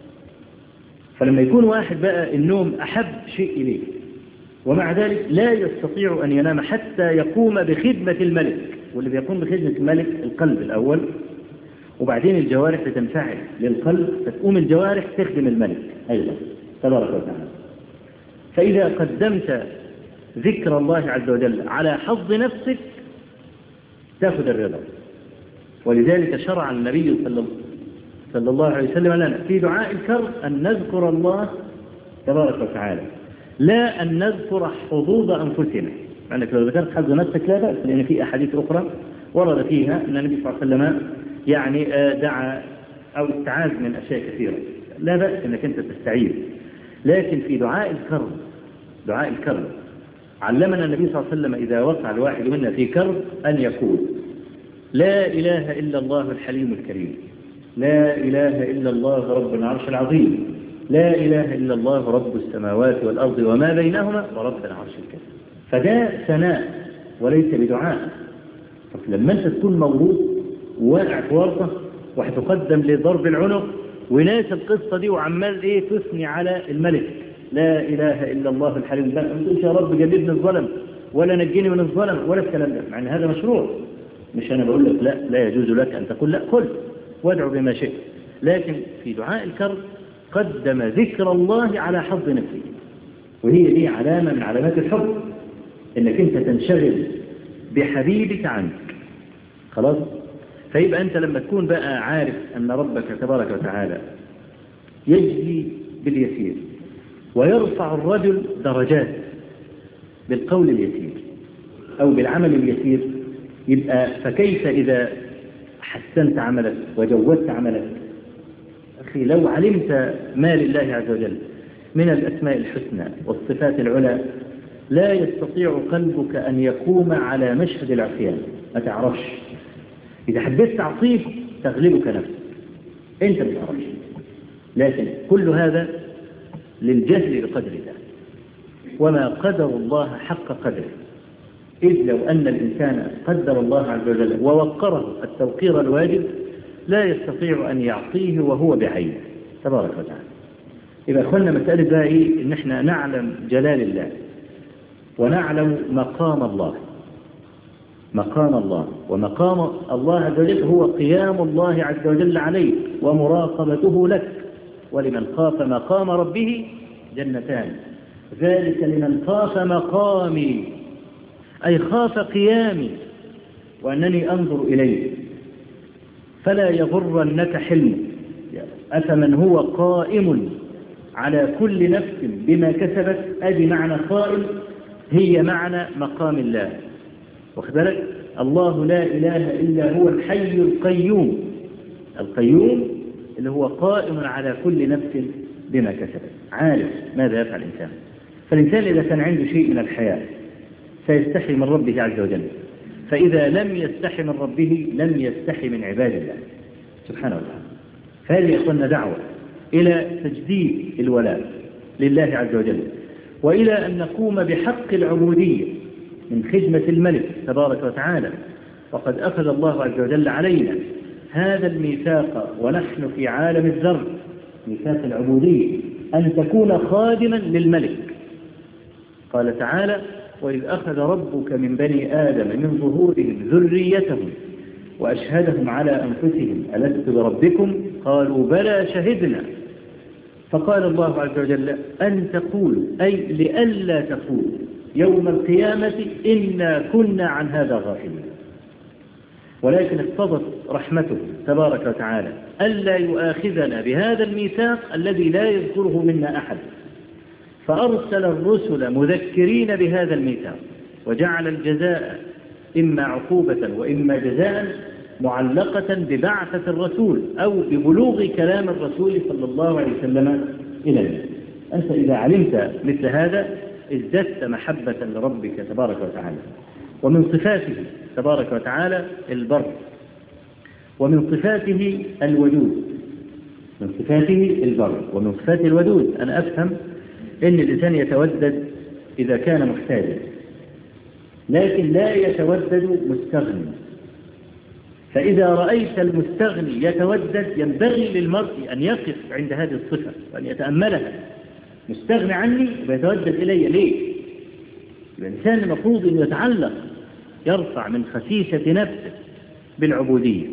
فلما يكون واحد بقى النوم أحب شيء إليه ومع ذلك لا يستطيع أن ينام حتى يقوم بخدمة الملك واللي بيقوم بخدمة الملك القلب الأول وبعدين الجوارح بتنفعل للقلب فتقوم الجوارح تخدم الملك أيضا تبارك وتعالى فإذا قدمت ذكر الله عز وجل على حظ نفسك تأخذ الرضا ولذلك شرع النبي صلى صلى الله عليه وسلم لنا في دعاء الكرب أن نذكر الله تبارك وتعالى لا أن نذكر حظوظ أنفسنا أنك لو ذكرت حظ نفسك لا بأس لأن في أحاديث أخرى ورد فيها أن النبي صلى الله عليه وسلم يعني دعا أو استعاذ من أشياء كثيرة لا بأس أنك أنت تستعيذ لكن في دعاء الكرب دعاء الكرب علمنا النبي صلى الله عليه وسلم إذا وقع الواحد منا في كرب أن يقول لا إله إلا الله الحليم الكريم لا إله إلا الله رب العرش العظيم لا إله إلا الله رب السماوات والأرض وما بينهما ورب العرش الكريم فده ثناء وليس بدعاء لما أنت تكون مغلوط وواقع في ورطة وهتقدم لضرب العنق وناس القصة دي وعمال ايه تثني على الملك لا إله إلا الله الحليم لا ما تقولش يا رب جنبني الظلم ولا نجيني من الظلم ولا الكلام ده مع ان هذا مشروع مش أنا بقول لك لا لا يجوز لك أن تقول لا قل وادعو بما شئت لكن في دعاء الكرب قدم ذكر الله على حظ نفسه وهي دي علامة من علامات الحب انك انت تنشغل بحبيبك عنك خلاص فيبقى انت لما تكون بقى عارف ان ربك تبارك وتعالى يجزي باليسير ويرفع الرجل درجات بالقول اليسير او بالعمل اليسير يبقى فكيف اذا حسنت عملك وجودت عملك أخي لو علمت ما لله عز وجل من الأسماء الحسنى والصفات العلى لا يستطيع قلبك أن يقوم على مشهد العصيان ما تعرفش إذا حبيت تعصيه تغلبك نفسك أنت ما تعرفش لكن كل هذا للجهل بقدر الله وما قدر الله حق قدره إذ لو أن الإنسان قدر الله عز وجل ووقره التوقير الواجب لا يستطيع أن يعطيه وهو بعينه تبارك وتعالى إذا أخوانا مسألة بقى إيه إن إحنا نعلم جلال الله ونعلم مقام الله مقام الله ومقام الله عز وجل هو قيام الله عز وجل عليك ومراقبته لك ولمن خاف مقام ربه جنتان ذلك لمن خاف مقامي أي خاف قيامي وأنني أنظر إليه فلا يغرنك حلم أفمن هو قائم على كل نفس بما كسبت أدي معنى قائم هي معنى مقام الله واخبرك الله لا إله إلا هو الحي القيوم القيوم اللي هو قائم على كل نفس بما كسبت عارف ماذا يفعل الإنسان فالإنسان إذا كان عنده شيء من الحياة سيستحي من ربه عز وجل فإذا لم يستحي من ربه لم يستحي من عباد الله سبحانه وتعالى فهذه أخوانا دعوة إلى تجديد الولاء لله عز وجل وإلى أن نقوم بحق العبودية من خدمة الملك تبارك وتعالى وقد أخذ الله عز وجل علينا هذا الميثاق ونحن في عالم الذر ميثاق العبودية أن تكون خادما للملك قال تعالى وإذ أخذ ربك من بني آدم من ظهورهم ذريتهم وأشهدهم على أنفسهم ألست بربكم قالوا بلى شهدنا فقال الله عز وجل أن تقولوا أي لئلا تقولوا يوم القيامة إنا كنا عن هذا غافلين ولكن اقتضت رحمته تبارك وتعالى ألا يؤاخذنا بهذا الميثاق الذي لا يذكره منا أحد فأرسل الرسل مذكرين بهذا الميثاق وجعل الجزاء إما عقوبة وإما جزاء معلقة ببعثة الرسول أو ببلوغ كلام الرسول صلى الله عليه وسلم إلى الناس أنت إذا علمت مثل هذا ازددت محبة لربك تبارك وتعالى ومن صفاته تبارك وتعالى البر ومن صفاته الودود من صفاته البر ومن صفاته الودود أنا أفهم إن الإنسان يتودد إذا كان محتاجا لكن لا يتودد مستغني فإذا رأيت المستغني يتودد ينبغي للمرء أن يقف عند هذه الصفة وأن يتأملها مستغني عني ويتودد إلي ليه الإنسان المفروض أن يتعلق يرفع من خسيسة نفسه بالعبودية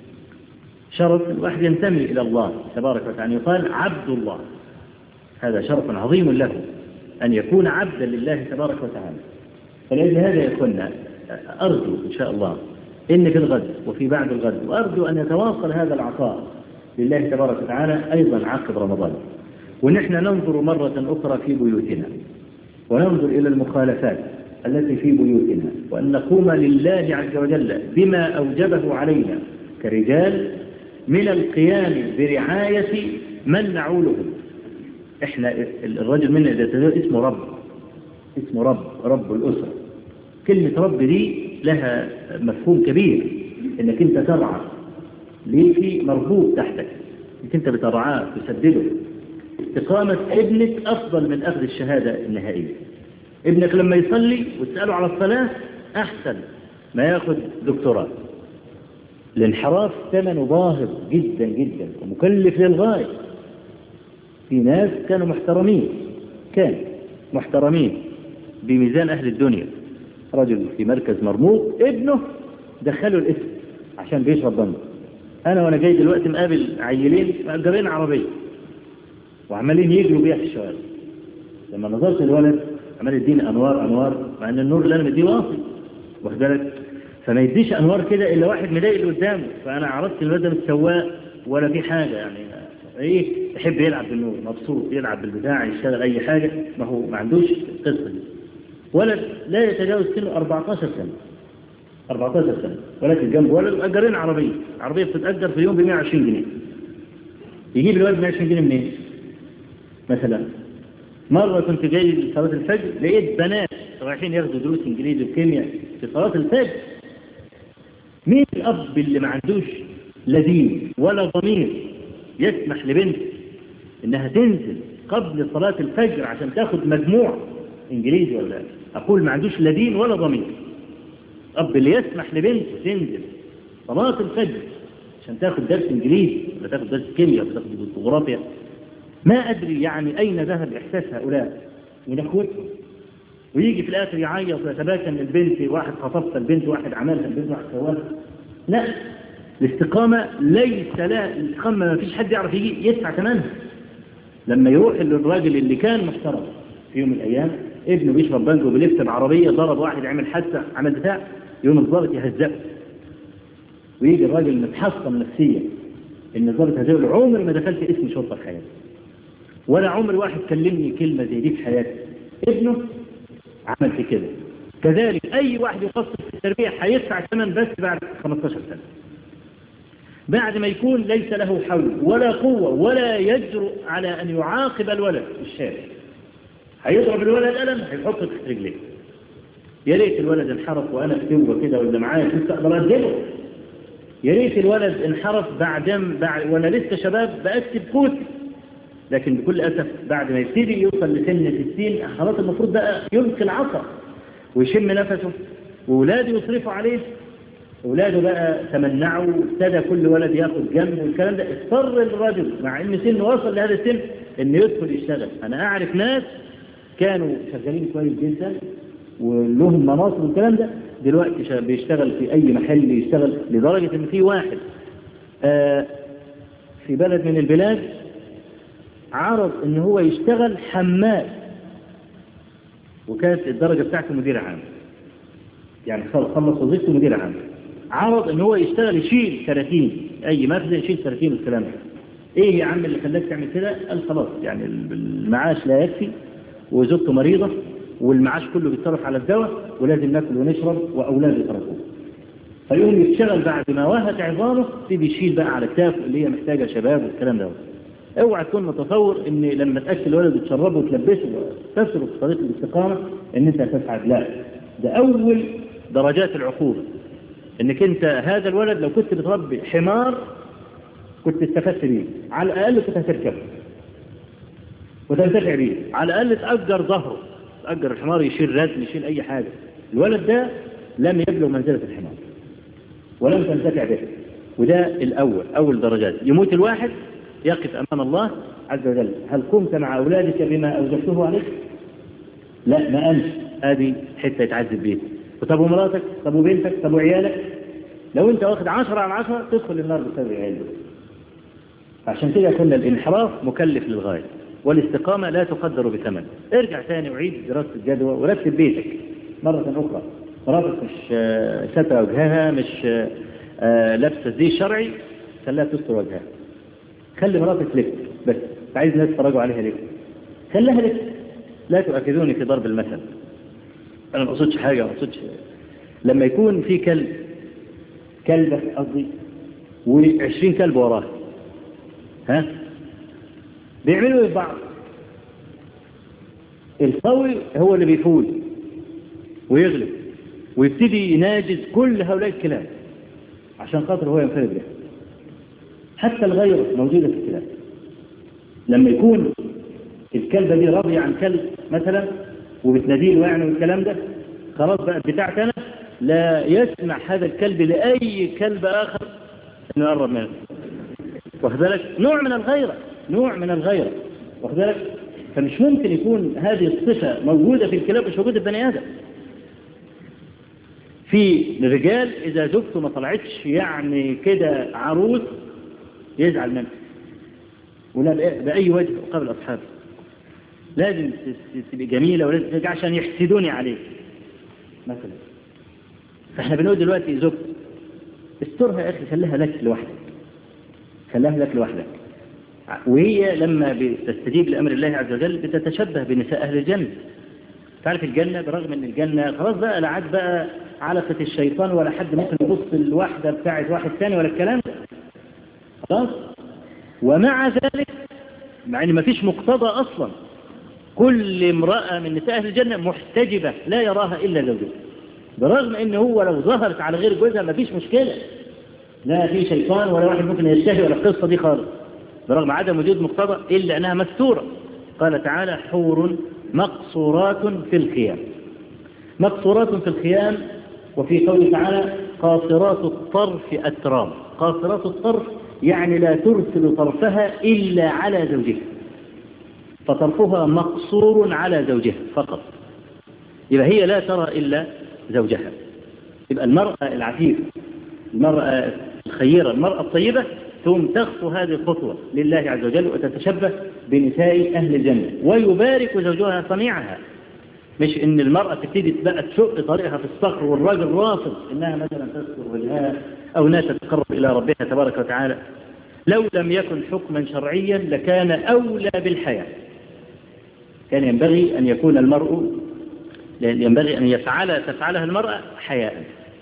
شرف الواحد ينتمي إلى الله تبارك وتعالى يقال عبد الله هذا شرف عظيم له أن يكون عبدا لله تبارك وتعالى فلأجل هذا يكون أرجو إن شاء الله إن في الغد وفي بعد الغد وأرجو أن يتواصل هذا العطاء لله تبارك وتعالى أيضا عقب رمضان ونحن ننظر مرة أخرى في بيوتنا وننظر إلى المخالفات التي في بيوتنا وأن نقوم لله عز وجل بما أوجبه علينا كرجال من القيام برعاية من نعولهم احنا الرجل منا إذا تزوج اسمه رب اسمه رب رب الأسرة كلمة رب دي لها مفهوم كبير انك انت ترعى ليكي مربوط تحتك انك انت بترعاه تسدده استقامة ابنك أفضل من أخذ الشهادة النهائية ابنك لما يصلي وتسأله على الصلاة أحسن ما ياخذ دكتوراه الانحراف ثمنه باهظ جدا جدا ومكلف للغاية في ناس كانوا محترمين كان محترمين بميزان أهل الدنيا رجل في مركز مرموق ابنه دخله الاسم عشان بيشرب بنه أنا وأنا جاي دلوقتي مقابل عيلين مأجرين عربية وعمالين يجروا بيها في الشوارع لما نظرت الولد عمال يديني انوار انوار مع ان النور اللي انا مديه واطي واخد بالك فما يديش انوار كده الا واحد مضايق اللي قدامه فانا عرفت الولد ده مش سواق ولا في حاجه يعني ايه يحب يلعب بالنور مبسوط يلعب بالبتاع يشتغل اي حاجه ما هو ما عندوش القصه دي ولد لا يتجاوز سنه 14 سنه 14 سنه ولكن جنبه ولد مأجرين عربيه عربيه بتتأجر في اليوم ب 120 جنيه يجيب الولد 120 جنيه منين؟ مثلا مرة كنت جاي لصلاة الفجر لقيت بنات رايحين ياخدوا دروس انجليزي وكيمياء في صلاة الفجر مين الأب اللي ما عندوش لا دين ولا ضمير يسمح لبنته إنها تنزل قبل صلاة الفجر عشان تاخد مجموع انجليزي ولا أقول ما عندوش لا دين ولا ضمير أب اللي يسمح لبنته تنزل صلاة الفجر عشان تاخد درس انجليزي ولا تاخد درس كيمياء ولا تاخد جغرافيا ما أدري يعني أين ذهب إحساس هؤلاء من أخوتهم ويجي في الآخر يعيط ويتباكى من البنت واحد خطفت البنت واحد عملها البنت واحد سواها لا الاستقامة ليس لا الاستقامة ما فيش حد يعرف يجي يدفع ثمنها لما يروح للراجل اللي كان محترم في يوم من الأيام ابنه بيشرب بانجو بلفت بعربية ضرب واحد عمل حادثة عمل بتاع يوم الضابط يهزقه ويجي الراجل متحصن نفسيا ان الضابط هزقه عمري ما دخلت اسم شرطة في حياتي ولا عمر واحد كلمني كلمة زي دي في حياتي ابنه عمل في كده كذلك أي واحد يخصص في التربية هيدفع ثمن بس بعد 15 سنة بعد ما يكون ليس له حول ولا قوة ولا يجرؤ على أن يعاقب الولد في الشارع هيضرب الولد قلم هيحطه تحت رجليه يا ريت الولد انحرف وأنا في توبة كده ولا معايا كنت أقدر أدبه يا ريت الولد انحرف بعد بعد وأنا لسه شباب بأكتب كوتي لكن بكل أسف بعد ما يبتدي يوصل لسن 60 خلاص المفروض بقى يلقي العصا ويشم نفسه وولاده يصرفوا عليه ولاده بقى تمنعوا ابتدى كل ولد ياخد جنب والكلام ده اضطر الرجل مع ان سنه وصل لهذا السن انه يدخل يشتغل انا اعرف ناس كانوا شغالين كويس جدا ولهم مناصب والكلام ده دلوقتي بيشتغل في اي محل يشتغل لدرجة ان في واحد آه في بلد من البلاد عرض ان هو يشتغل حمال وكانت الدرجة بتاعته مدير عام يعني خلص وظيفته مدير عام عرض ان هو يشتغل يشيل كراتين اي مخزن يشيل كراتين والكلام ده ايه يا عم اللي خلاك تعمل كده قال خلاص يعني المعاش لا يكفي وزوجته مريضة والمعاش كله بيتصرف على الدواء ولازم ناكل ونشرب واولاده يتركوه فيقوم يشتغل بعد ما وهت عظامه يبتدي يشيل بقى على كتافه اللي هي محتاجه شباب والكلام ده اوعى تكون متصور ان لما تاكل الولد وتشربه وتلبسه وتسلك في طريق الاستقامه ان انت هتسعد لا ده اول درجات العقوبه انك انت هذا الولد لو كنت بتربي حمار كنت استفدت بيه على الاقل كنت هتركبه وتنتفع بيه على الاقل تاجر ظهره تاجر الحمار يشيل رزم يشيل اي حاجه الولد ده لم يبلغ منزلة الحمار ولم تنتفع به وده الأول أول درجات يموت الواحد يقف أمام الله عز وجل هل قمت مع أولادك بما أوجبته عليك لا ما أنت هذه حتة يتعذب بيها وطب ومراتك طب وبنتك طب وعيالك لو انت واخد عشرة على عشرة تدخل النار بسبب عيالك عشان كده كنا الانحراف مكلف للغاية والاستقامة لا تقدر بثمن ارجع ثاني وعيد دراسة الجدوى ورتب بيتك مرة أخرى مراتك مش ستر وجهها مش لابسة زي شرعي خليها تستر وجهها خلي مراتك لك بس عايز ناس يتفرجوا عليها لك خليها لك لا تؤكدوني في ضرب المثل انا ما اقصدش حاجه ما اقصدش لما يكون في كلب كلبه قصدي و20 كلب وراه ها بيعملوا ايه بعض القوي هو اللي بيفوز ويغلب ويبتدي يناجز كل هؤلاء الكلاب عشان خاطر هو ينفرد به حتى الغيرة موجودة في الكلاب لما يكون الكلبة دي راضية عن كلب مثلا وبتناديه يعني والكلام ده خلاص بقى بتاعت انا لا يسمح هذا الكلب لأي كلب آخر انه يقرب منه واخد بالك نوع من الغيرة نوع من الغيرة واخد بالك فمش ممكن يكون هذه الصفة موجودة في الكلاب مش موجودة في البني آدم في الرجال إذا زوجته ما طلعتش يعني كده عروس يزعل منه ولا بأي وجه قبل أصحابه لازم تبقى جميلة ولازم تبقى عشان يحسدوني عليك مثلا فاحنا بنقول دلوقتي زوجتك استرها يا أخي خليها لك لوحدك خليها لك لوحدك وهي لما بتستجيب لأمر الله عز وجل بتتشبه بنساء أهل الجنة تعرف الجنة برغم ان الجنة خلاص بقى لا عاد بقى علقة الشيطان ولا حد ممكن يبص الواحدة بتاعت واحد ثاني ولا الكلام ده خلاص ومع ذلك مع ان ما فيش مقتضى اصلا كل امرأة من نساء أهل الجنة محتجبة لا يراها إلا زوجها برغم ان هو لو ظهرت على غير جوزها ما فيش مشكلة لا في شيطان ولا واحد ممكن يشتهي ولا القصة دي خالص برغم عدم وجود مقتضى إلا أنها مستورة قال تعالى حور مقصورات في الخيام مقصورات في الخيام وفي قوله تعالى قاصرات الطرف أترام قاصرات الطرف يعني لا ترسل طرفها إلا على زوجها فطرفها مقصور على زوجها فقط يبقى هي لا ترى إلا زوجها يبقى المرأة العفيفة المرأة الخيرة المرأة الطيبة ثم تخطو هذه الخطوة لله عز وجل وتتشبه بنساء أهل الجنة ويبارك زوجها صنيعها مش ان المرأة تبتدي بقى تشق طريقها في الصخر والراجل رافض انها مثلا تذكر وجهها او انها تتقرب الى ربها تبارك وتعالى لو لم يكن حكما شرعيا لكان اولى بالحياة كان ينبغي ان يكون المرء ينبغي ان يفعل تفعلها المرأة حياء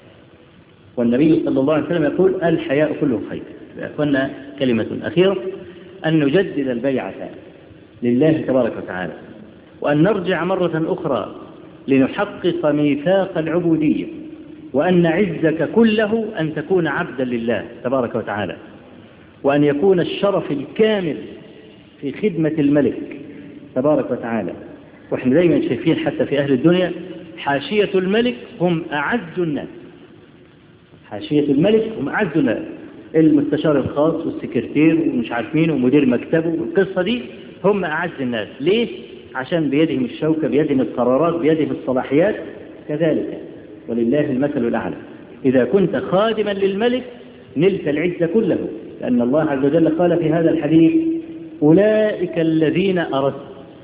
والنبي صلى الله عليه وسلم يقول الحياء كله خير أخوانا كلمة أخيرة أن نجدد البيعة لله تبارك وتعالى وأن نرجع مرة أخرى لنحقق ميثاق العبودية وأن عزك كله أن تكون عبدا لله تبارك وتعالى وأن يكون الشرف الكامل في خدمة الملك تبارك وتعالى وإحنا دايما شايفين حتى في أهل الدنيا حاشية الملك هم أعز الناس حاشية الملك هم أعز الناس المستشار الخاص والسكرتير ومش عارف مين ومدير مكتبه والقصة دي هم أعز الناس ليه؟ عشان بيدهم الشوكة بيدهم القرارات بيدهم الصلاحيات كذلك ولله المثل الأعلى إذا كنت خادما للملك نلت العز كله لأن الله عز وجل قال في هذا الحديث أولئك الذين أردت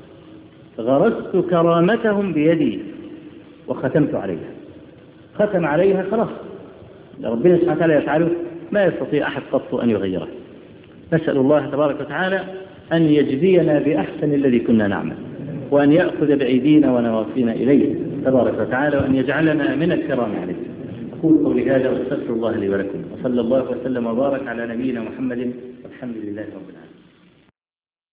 غرست كرامتهم بيدي وختمت عليها ختم عليها خلاص ربنا سبحانه وتعالى يفعله ما يستطيع أحد قط أن يغيره نسأل الله تبارك وتعالى أن يجزينا بأحسن الذي كنا نعمل وأن يأخذ بأيدينا ونواصينا إليه تبارك وتعالى وأن يجعلنا من الكرام عليه أقول قولي هذا وأستغفر الله لي ولكم وصلى الله وسلم وبارك على نبينا محمد والحمد لله رب العالمين